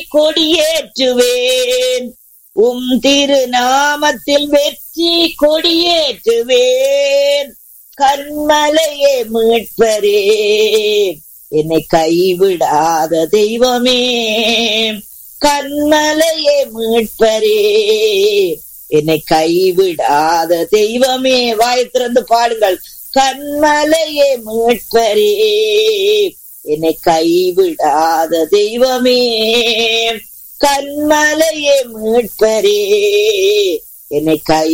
கொடியேற்றுவேன் உம் திருநாமத்தில் வெற்றி கொடியேற்றுவேன் கண்மலையே மீட்பரே என்னை கைவிடாத தெய்வமே கண்மலையே மீட்பரே என்னை கைவிடாத தெய்வமே வாய் திறந்து பாடுங்கள் கண்மலையே மீட்பரே என்னை கைவிடாத தெய்வமே கண்மலையே மீட்பரே என்னை கை